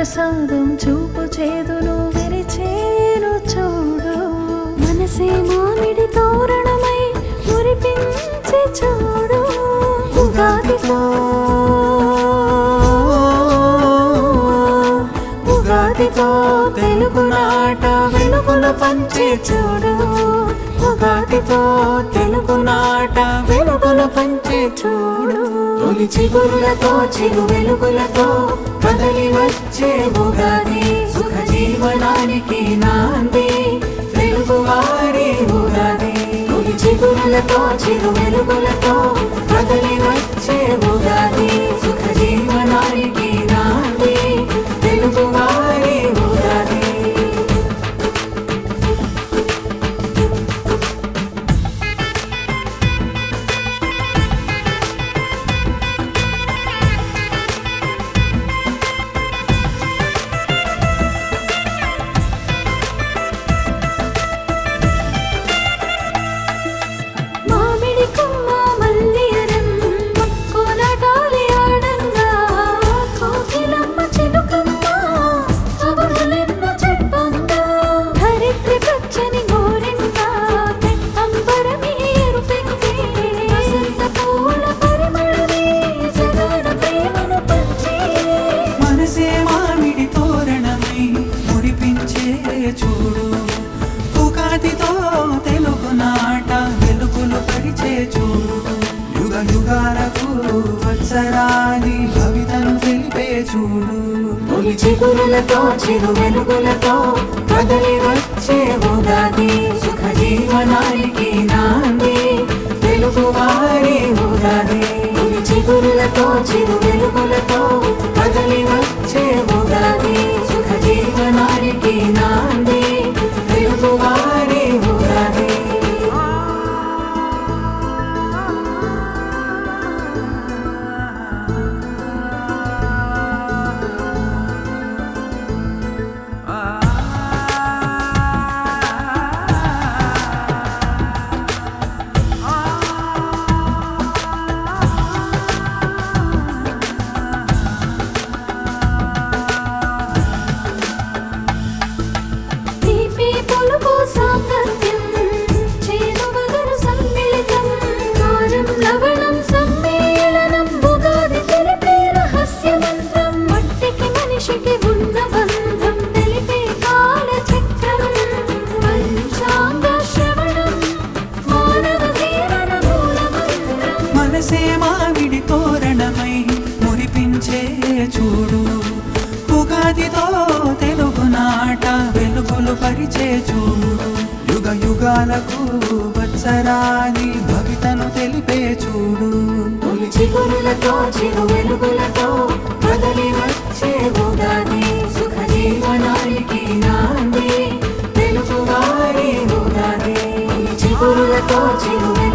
ప్రసాదం చూపు చేదును విరిచేను చూడు మనసే మామిడి తోరణమై మురిపించి చూడు ఉగాదితో ఉగాదితో తెలుగు నాట వెలుగును పంచి చూడు ఉగాదితో తెలుగు నాట వెలుగును పంచి చూడు తొలి చిగురులతో చిరు వెలుగులతో కదలి వచ్చే ఉగాది సుఖ జీవనానికి నాంది తెలుగు వారి ఉగాది తొలి చిగురులతో చిరు వెలుగులతో కదలి వచ్చే ఉగాది సుఖ జీవనానికి నాంది తెలుగు వారి ఉగాది మామిడి కొమ్మ మల్లియరం కోలాటాలి ఆడంగా కోకిలమ్మ చిలుకమ్మ కబుర్లెన్నో చెప్పంగా ధరిత్రి పచ్చని గోరింట అంబరమే ఎరుపెక్కి వసంత పూల పరిమళమే జగడ ప్రేమను పంచే మనసే మామిడి తోరణమై మురిపించే చూడు ఉగాదితో తెలుగు నాట వెలుగులు పరిచే చూడు యుగ యుగాలకు వత్సరాది భవితను తెలిపే చూడు తొలి చిగురులతో చిరు వెలుగులతో కదలి వచ్చే ఉగాది సుఖ జీవనానికి నాంది తెలుగు వారి ఉగాది తొలి చిగురులతో చిరు వెలుగులతో కదలి వచ్చే ఉగాది సుఖ జీవనానికి నాంది తెలుగు వారి ఉగాది తీపి పులుపు సాంగత్యం చేదు వగరు సమ్మిళితం కారం లవణం సమ్మేళనం ఉగాది తెలిపే రహస్య మంత్రం మట్టికి మనిషికి ఉన్న బంధం తెలిపే కాల చక్రం పంచాంగ శ్రవణం మానవ జీవన మూల మంత్రం మనసే మామిడి తోరణమై మురిపించే చూడు ఉగాదితో తెలుగు నాట వెలుగులు పరిచే చూడు యుగ యుగాలకు వత్సరాది భవితను తెలిపే చూడు తొలి చిగురులతో చిరు వెలుగులతో కదలి వచ్చే ఉగాది సుఖ జీవనానికి నాంది తెలుగు వారి ఉగాది తొలి చిగురులతో చిరు